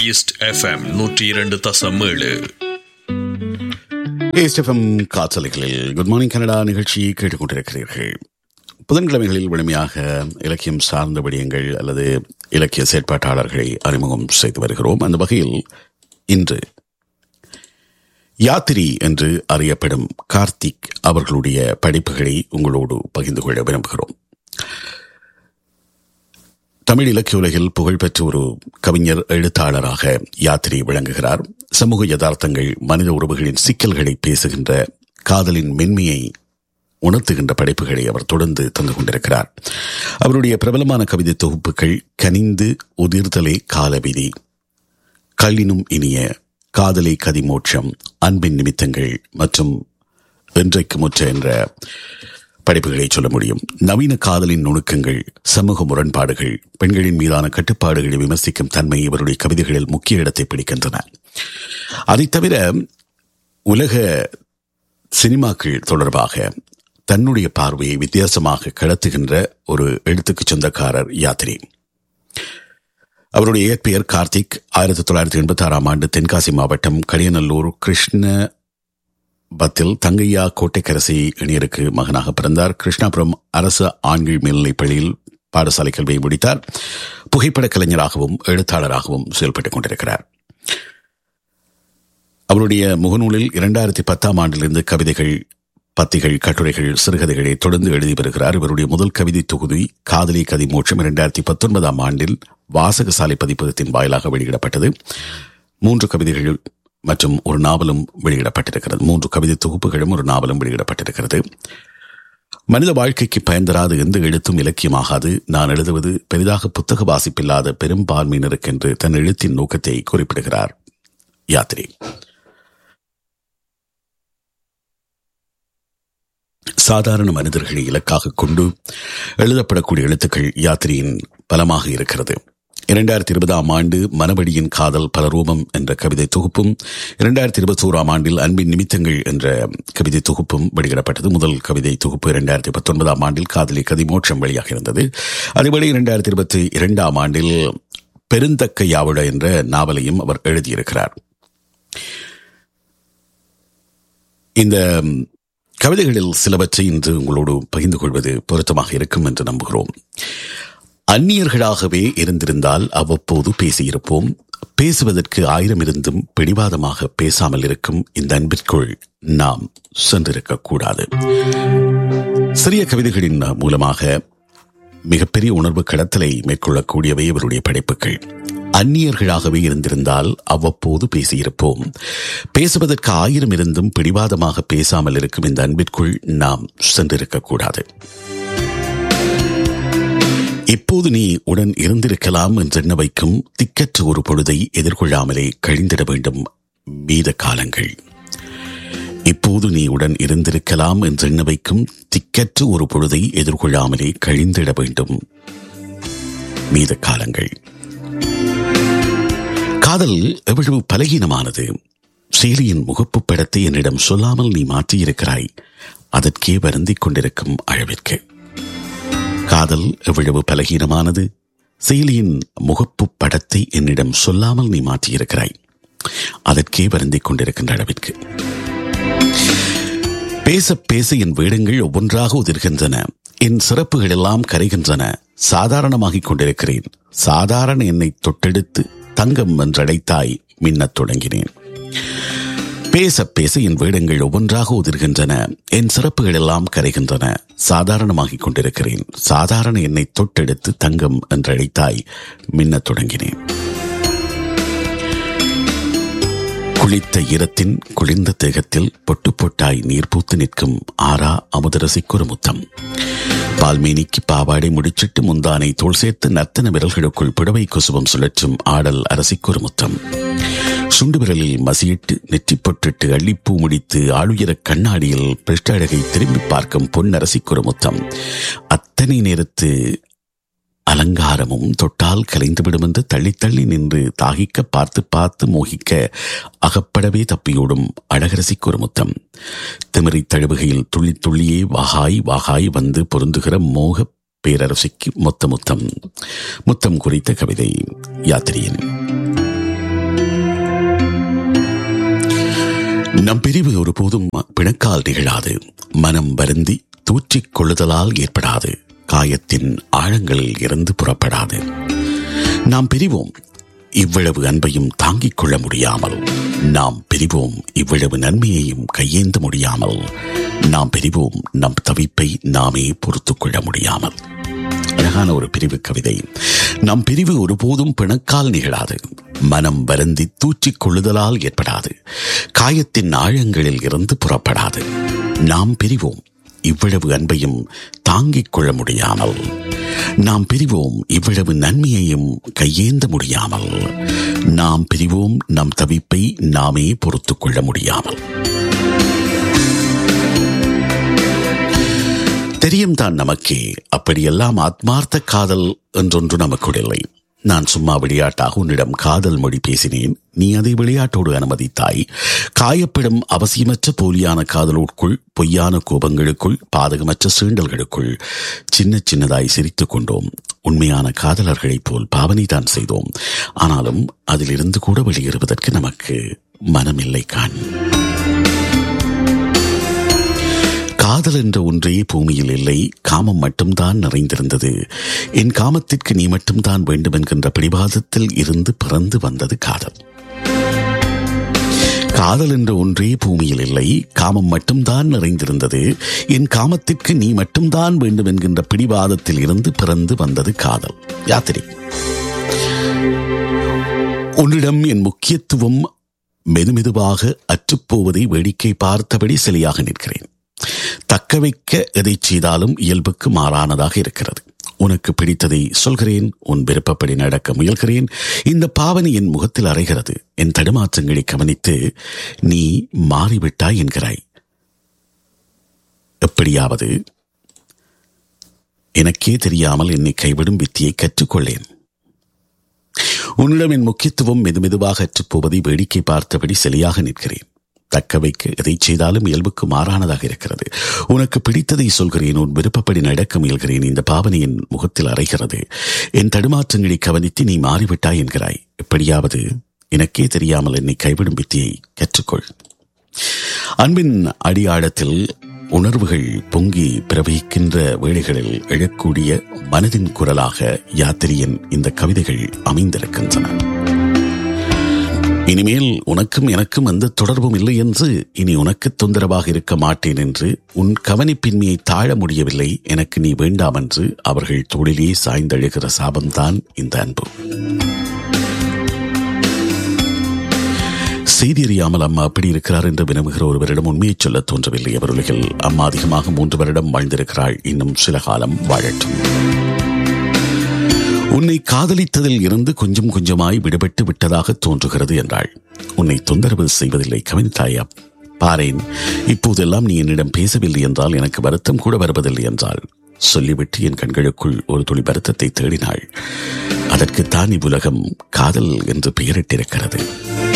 east FM நூற்றி இரண்டு தசம் ஏழு ஏஸ்டெஃபம் காற்றலைகளில் குட் மார்னிங் கனடா நிகழ்ச்சி கேட்டுக்கொண்டிருக்கிறீர்கள் புதன்கிழமைகளில் வலிமையாக இலக்கியம் சார்ந்த விடயங்கள் அல்லது இலக்கிய செயற்பாட்டாளர்களை அறிமுகம் செய்து வருகிறோம் அந்த வகையில் இன்று யாத்திரி என்று அறியப்படும் கார்த்திக் அவர்களுடைய படிப்புகளை உங்களோடு பகிர்ந்து கொள்ள விரும்புகிறோம் தமிழ் இலக்கிய உலகில் புகழ்பெற்ற ஒரு கவிஞர் எழுத்தாளராக யாத்திரை விளங்குகிறார் சமூக யதார்த்தங்கள் மனித உறவுகளின் சிக்கல்களை பேசுகின்ற காதலின் மென்மையை உணர்த்துகின்ற படைப்புகளை அவர் தொடர்ந்து தந்து கொண்டிருக்கிறார் அவருடைய பிரபலமான கவிதை தொகுப்புகள் கனிந்து உதிர்தலே காலவிதி கல்லினும் இனிய காதலை கதிமோட்சம் அன்பின் நிமித்தங்கள் மற்றும் என்றைக்கு முற்ற என்ற படைப்புகளை சொல்ல முடியும் நவீன காதலின் நுணுக்கங்கள் சமூக முரண்பாடுகள் பெண்களின் மீதான கட்டுப்பாடுகளை விமர்சிக்கும் தன்மை இவருடைய கவிதைகளில் முக்கிய இடத்தை பிடிக்கின்றன அதைத் தவிர உலக சினிமாக்கள் தொடர்பாக தன்னுடைய பார்வையை வித்தியாசமாக கடத்துகின்ற ஒரு எழுத்துக்கு சொந்தக்காரர் யாத்திரி அவருடைய இயற்பெயர் கார்த்திக் ஆயிரத்தி தொள்ளாயிரத்தி எண்பத்தி ஆறாம் ஆண்டு தென்காசி மாவட்டம் கலியநல்லூர் கிருஷ்ண பத்தில் தங்கையா கோட்டைக்கரசி இணையருக்கு மகனாக பிறந்தார் கிருஷ்ணாபுரம் அரசு ஆண்கள் மேல்நிலைப் பள்ளியில் பாடசாலை கல்வியை முடித்தார் புகைப்பட கலைஞராகவும் எழுத்தாளராகவும் செயல்பட்டுக் கொண்டிருக்கிறார் அவருடைய முகநூலில் இரண்டாயிரத்தி பத்தாம் ஆண்டிலிருந்து கவிதைகள் பத்திகள் கட்டுரைகள் சிறுகதைகளை தொடர்ந்து எழுதி வருகிறார் இவருடைய முதல் கவிதை தொகுதி காதலி கதி மோட்சம் இரண்டாயிரத்தி பத்தொன்பதாம் ஆண்டில் வாசகசாலை பதிப்பகத்தின் வாயிலாக வெளியிடப்பட்டது மூன்று கவிதைகள் மற்றும் ஒரு நாவலும் வெளியிடப்பட்டிருக்கிறது மூன்று கவிதை தொகுப்புகளும் ஒரு நாவலும் வெளியிடப்பட்டிருக்கிறது மனித வாழ்க்கைக்கு பயன் தராத எந்த எழுத்தும் இலக்கியமாகாது நான் எழுதுவது பெரிதாக புத்தக வாசிப்பில்லாத பெரும்பான்மையினருக்கென்று தன் எழுத்தின் நோக்கத்தை குறிப்பிடுகிறார் யாத்திரை சாதாரண மனிதர்களை இலக்காக கொண்டு எழுதப்படக்கூடிய எழுத்துக்கள் யாத்திரையின் பலமாக இருக்கிறது இரண்டாயிரத்தி இருபதாம் ஆண்டு மனவழியின் காதல் பல ரூபம் என்ற கவிதை தொகுப்பும் இரண்டாயிரத்தி இருபத்தி ஓராம் ஆண்டில் அன்பின் நிமித்தங்கள் என்ற கவிதை தொகுப்பும் வெளியிடப்பட்டது முதல் கவிதை தொகுப்பு இரண்டாயிரத்தி பத்தொன்பதாம் ஆண்டில் காதலி கதிமோட்சம் வெளியாக இருந்தது அதேபோல இரண்டாயிரத்தி இருபத்தி இரண்டாம் ஆண்டில் பெருந்தக்க யாவிட என்ற நாவலையும் அவர் எழுதியிருக்கிறார் இந்த கவிதைகளில் சிலவற்றை இன்று உங்களோடு பகிர்ந்து கொள்வது பொருத்தமாக இருக்கும் என்று நம்புகிறோம் அந்நியர்களாகவே இருந்திருந்தால் அவ்வப்போது பேசியிருப்போம் பேசுவதற்கு ஆயிரம் இருந்தும் பிடிவாதமாக பேசாமல் இருக்கும் இந்த அன்பிற்குள் நாம் சென்றிருக்கக்கூடாது சிறிய கவிதைகளின் மூலமாக மிகப்பெரிய உணர்வு கடத்தலை மேற்கொள்ளக்கூடியவை இவருடைய படைப்புகள் அந்நியர்களாகவே இருந்திருந்தால் அவ்வப்போது பேசியிருப்போம் பேசுவதற்கு ஆயிரம் இருந்தும் பிடிவாதமாக பேசாமல் இருக்கும் இந்த அன்பிற்குள் நாம் சென்றிருக்கக்கூடாது இப்போது நீ உடன் இருந்திருக்கலாம் என்றெண்ண வைக்கும் திக்கற்ற ஒரு பொழுதை எதிர்கொள்ளாமலே கழிந்திட வேண்டும் மீத காலங்கள் இப்போது நீ உடன் இருந்திருக்கலாம் என்றெண்ண வைக்கும் திக்கற்ற ஒரு பொழுதை எதிர்கொள்ளாமலே கழிந்திட வேண்டும் மீத காலங்கள் காதல் எவ்வளவு பலகீனமானது சேலியின் முகப்பு படத்தை என்னிடம் சொல்லாமல் நீ மாற்றியிருக்கிறாய் அதற்கே வருந்திக் கொண்டிருக்கும் அளவிற்கு காதல் எவ்வளவு பலகீனமானது செயலியின் முகப்பு படத்தை என்னிடம் சொல்லாமல் நீ மாற்றியிருக்கிறாய் அதற்கே வருந்திக் கொண்டிருக்கின்ற அளவிற்கு பேச பேச என் வேடங்கள் ஒவ்வொன்றாக உதிர்கின்றன என் சிறப்புகள் எல்லாம் கரைகின்றன சாதாரணமாகிக் கொண்டிருக்கிறேன் சாதாரண என்னை தொட்டெடுத்து தங்கம் என்றழைத்தாய் மின்னத் தொடங்கினேன் பேச பேச என் வேடங்கள் ஒவ்வொன்றாக உதிர்கின்றன என் சிறப்புகள் எல்லாம் கரைகின்றன சாதாரணமாகிக் கொண்டிருக்கிறேன் சாதாரண என்னை தொட்டெடுத்து தங்கம் என்றழைத்தாய் மின்னத் தொடங்கினேன் குளித்த ஈரத்தின் குளிர்ந்த தேகத்தில் பொட்டு பொட்டாய் நீர் பூத்து நிற்கும் ஆறா அமுதரசிக்குறு முத்தம் பால்மேனிக்கு பாவாடை முடிச்சிட்டு முந்தானை தோல் சேர்த்து நர்த்தன விரல்களுக்குள் புடவை குசுபம் சுழற்றும் ஆடல் அரசிக்குறு முத்தம் சுண்டு விரலில் மசியிட்டு நெற்றி பொட்டிட்டு அள்ளிப்பூ முடித்து ஆளுயர கண்ணாடியில் பிருஷ்டழகை திரும்பி பார்க்கும் பொன்னரசிக்குறு முத்தம் அத்தனை நேரத்து அலங்காரமும் தொட்டால் கலைந்துவிடும் என்று தள்ளி தள்ளி நின்று தாகிக்க பார்த்து பார்த்து மோகிக்க அகப்படவே தப்பியோடும் அழகரசிக்கு ஒரு முத்தம் திமிரை தழுவுகையில் துள்ளி துள்ளியே வாகாய் வாகாய் வந்து பொருந்துகிற மோக பேரரசிக்கு மொத்த முத்தம் முத்தம் குறித்த கவிதை யாத்திரியின் நம் பிரிவு ஒருபோதும் பிணக்கால் நிகழாது மனம் வருந்தி தூற்றிக் கொள்ளுதலால் ஏற்படாது காயத்தின் ஆழங்களில் இருந்து புறப்படாது நாம் பிரிவோம் இவ்வளவு அன்பையும் தாங்கிக் கொள்ள முடியாமல் நாம் பிரிவோம் இவ்வளவு நன்மையையும் கையேந்த முடியாமல் நாம் பிரிவோம் நம் தவிப்பை நாமே பொறுத்துக் கொள்ள முடியாமல் அழகான ஒரு பிரிவு கவிதை நம் பிரிவு ஒருபோதும் பிணக்கால் நிகழாது மனம் வருந்தி தூற்றிக் கொள்ளுதலால் ஏற்படாது காயத்தின் ஆழங்களில் இருந்து புறப்படாது நாம் பிரிவோம் இவ்வளவு அன்பையும் தாங்கிக் கொள்ள முடியாமல் நாம் பிரிவோம் இவ்வளவு நன்மையையும் கையேந்த முடியாமல் நாம் பிரிவோம் நம் தவிப்பை நாமே பொறுத்துக் கொள்ள முடியாமல் தெரியும் தான் நமக்கே அப்படியெல்லாம் ஆத்மார்த்த காதல் என்றொன்று நமக்குள் இல்லை நான் சும்மா விளையாட்டாக உன்னிடம் காதல் மொழி பேசினேன் நீ அதை விளையாட்டோடு அனுமதித்தாய் காயப்படும் அவசியமற்ற போலியான காதலுக்குள் பொய்யான கோபங்களுக்குள் பாதகமற்ற சீண்டல்களுக்குள் சின்ன சின்னதாய் சிரித்துக் கொண்டோம் உண்மையான காதலர்களைப் போல் பாவனை தான் செய்தோம் ஆனாலும் அதிலிருந்து கூட வெளியேறுவதற்கு நமக்கு மனமில்லை காண் காதல் என்ற ஒன்றே பூமியில் இல்லை காமம் மட்டும்தான் நிறைந்திருந்தது என் காமத்திற்கு நீ மட்டும்தான் வேண்டும் என்கின்ற பிடிவாதத்தில் இருந்து பிறந்து வந்தது காதல் காதல் என்ற ஒன்றே பூமியில் இல்லை காமம் மட்டும்தான் நிறைந்திருந்தது என் காமத்திற்கு நீ மட்டும்தான் வேண்டும் என்கின்ற பிடிவாதத்தில் இருந்து பிறந்து வந்தது காதல் யாத்திரை உன்னிடம் என் முக்கியத்துவம் மெதுமெதுவாக அற்றுப்போவதை வேடிக்கை பார்த்தபடி சிலையாக நிற்கிறேன் தக்க வைக்க எதை செய்தாலும் இயல்புக்கு மாறானதாக இருக்கிறது உனக்கு பிடித்ததை சொல்கிறேன் உன் விருப்பப்படி நடக்க முயல்கிறேன் இந்த பாவனை என் முகத்தில் அறைகிறது என் தடுமாற்றங்களை கவனித்து நீ மாறிவிட்டாய் என்கிறாய் எப்படியாவது எனக்கே தெரியாமல் என்னை கைவிடும் வித்தியை கற்றுக்கொள்ளேன் உன்னிடம் என் முக்கியத்துவம் மெதுமெதுவாக அற்றுப்போவதை வேடிக்கை பார்த்தபடி சிலையாக நிற்கிறேன் தக்க வைக்க எதை செய்தாலும் இயல்புக்கு மாறானதாக இருக்கிறது உனக்கு பிடித்ததை சொல்கிறேன் உன் விருப்பப்படி நடக்க முயல்கிறேன் இந்த பாவனையின் முகத்தில் அறைகிறது என் தடுமாற்றங்களை கவனித்து நீ மாறிவிட்டாய் என்கிறாய் எப்படியாவது எனக்கே தெரியாமல் என்னை கைவிடும் வித்தியை கற்றுக்கொள் அன்பின் அடியாழத்தில் உணர்வுகள் பொங்கி பிரவகிக்கின்ற வேளைகளில் எழக்கூடிய மனதின் குரலாக யாத்திரியின் இந்த கவிதைகள் அமைந்திருக்கின்றன இனிமேல் உனக்கும் எனக்கும் எந்த தொடர்பும் இல்லை என்று இனி உனக்கு தொந்தரவாக இருக்க மாட்டேன் என்று உன் கவனிப்பின்மையை தாழ முடியவில்லை எனக்கு நீ வேண்டாம் என்று அவர்கள் தொழிலே சாய்ந்தழுகிற சாபம்தான் இந்த அன்பு செய்தி அறியாமல் அம்மா அப்படி இருக்கிறார் என்று வினவுகிற ஒருவரிடம் உண்மையை சொல்ல தோன்றவில்லை அவர் உலகில் அம்மா அதிகமாக மூன்று வருடம் வாழ்ந்திருக்கிறாள் இன்னும் சில காலம் வாழட்டும் உன்னை காதலித்ததில் இருந்து கொஞ்சம் கொஞ்சமாய் விடுபட்டு விட்டதாக தோன்றுகிறது என்றாள் உன்னை தொந்தரவு செய்வதில்லை கவனித்தாயா பாரேன் இப்போதெல்லாம் நீ என்னிடம் பேசவில்லை என்றால் எனக்கு வருத்தம் கூட வருவதில்லை என்றால் சொல்லிவிட்டு என் கண்களுக்குள் ஒரு துளி வருத்தத்தை தேடினாள் அதற்குத்தான் இவ்வுலகம் காதல் என்று பெயரிட்டிருக்கிறது